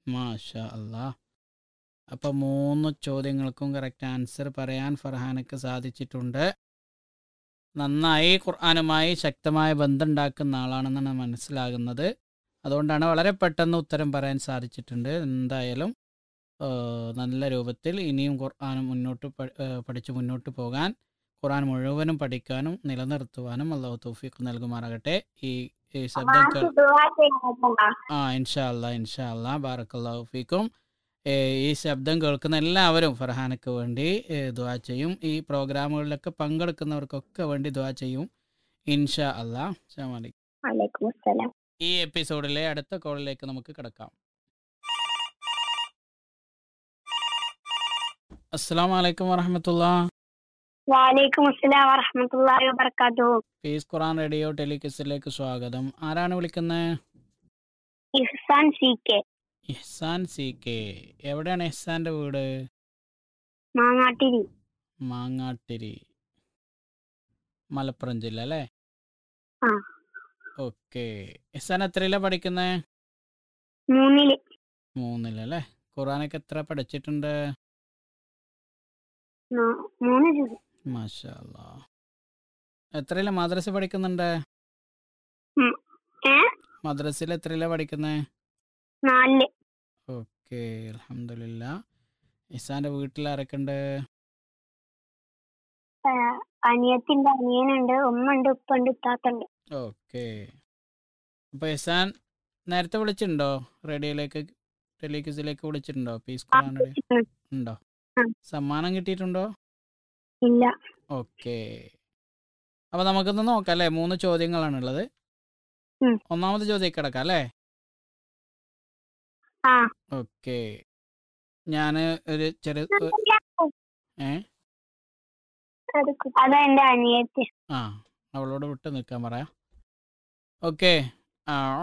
മാഷാ അല്ലാ അപ്പോൾ മൂന്ന് ചോദ്യങ്ങൾക്കും കറക്റ്റ് ആൻസർ പറയാൻ ഫർഹാനക്ക് സാധിച്ചിട്ടുണ്ട് നന്നായി ഖുർആാനുമായി ശക്തമായ ബന്ധം ഉണ്ടാക്കുന്ന ആളാണെന്നാണ് മനസ്സിലാകുന്നത് അതുകൊണ്ടാണ് വളരെ പെട്ടെന്ന് ഉത്തരം പറയാൻ സാധിച്ചിട്ടുണ്ട് എന്തായാലും ആ, നല്ല രൂപത്തിൽ ഇനിയും ഖുർആൻ മുന്നോട്ട് പ- ആ, പഠിച്ച് മുന്നോട്ട് പോകാൻ ഖുർആൻ മുഴുവനും പഠിക്കാനും നിലനിർത്തുവാനും അള്ളാഹു തൗഫീഖ് നൽകുമാറാകട്ടെ ഈ ഈ ശബ്ദം കേൾ ആ ഇൻഷാ അല്ലാ ഇൻഷാ അല്ലാ ബാറക്കല്ലാഹു ഫീക്കും ഏ, ഈ ശബ്ദം കേൾക്കുന്ന എല്ലാവരും ഫർഹാനക്ക് വേണ്ടി ഏ, ദുആ ചെയ്യും ഈ പ്രോഗ്രാമുകളിലൊക്കെ പങ്കെടുക്കുന്നവർക്കൊക്കെ വേണ്ടി ദുആ ചെയ്യും ഇൻഷാ അല്ലാ അസ്സലാമു അലൈക്കും വലൈക്കും അസ്സലാം ഈ എപ്പിസോഡിലെ അടുത്ത കോളിലേക്ക് നമുക്ക് കിടക്കാം അസ്സലാമു അലൈക്കും വറഹമത്തുള്ള വലൈക്കും അസ്സലാം വറഹ്മത്തുള്ളാഹി വബറകാതുഹു പീസ് ഖുറാൻ റേഡിയോ ടെലികിസിലേക്ക് സ്വാഗതം ആരാണ് വിളിക്കുന്നത് Ihsan C K Ihsan C K എവിടെയാണ് ഇഹ്സാന്റെ വീട് മാങ്ങാട്ടിരി മാങ്ങാട്ടിരി മലപ്പുറം ജില്ല അല്ലേ ആ. ഓക്കെ ഇഹ്സാൻ എത്രയിലാ പഠിക്കുന്നേ മൂന്നില് മൂന്നിലല്ലേ ഖുറാനൊക്കെ എത്ര പഠിച്ചിട്ടുണ്ട് ന- മൂന്ന് ജുസ് മാഷാ അല്ലാ എത്രയില മദ്രസ പഠിക്കുന്നുണ്ട് ഏ മദ്രസയിൽ എത്രയില പഠിക്കുന്നേ നാലില് ഓക്കെ അലഹമില്ല ഇസാന്റെ വീട്ടിൽ ആരൊക്കെ ഉണ്ട് ഏ, അനിയത്തിന്റെ അനിയനുണ്ട് ഉമ്മണ്ട് ഉപ്പുണ്ട് ഇത്താത്തുണ്ട് ഓക്കെ അപ്പൊ ഇസാൻ നേരത്തെ വിളിച്ചിട്ടുണ്ടോ റേഡിയോയിലേക്ക് ടെലിക്യൂസിലേക്ക് വിളിച്ചിട്ടുണ്ടോ പീസ് ഖുറാനുടെ ഉണ്ടോ ആ. സമ്മാനം കിട്ടിയിട്ടുണ്ടോ ഇല്ല ഓക്കെ അപ്പൊ നമുക്കൊന്ന് നോക്കാം അല്ലേ മൂന്ന് ചോദ്യങ്ങളാണുള്ളത് ഉം. ഒന്നാമത്തെ ചോദ്യം കിടക്കാം അല്ലേ ആ ഓക്കെ ഞാൻ ഒരു ചെറിയ ഏ അതാ എന്റെ അനിയത്തി ആ അവളോട് വിട്ട് നിൽക്കാൻ പറയാം ഓക്കെ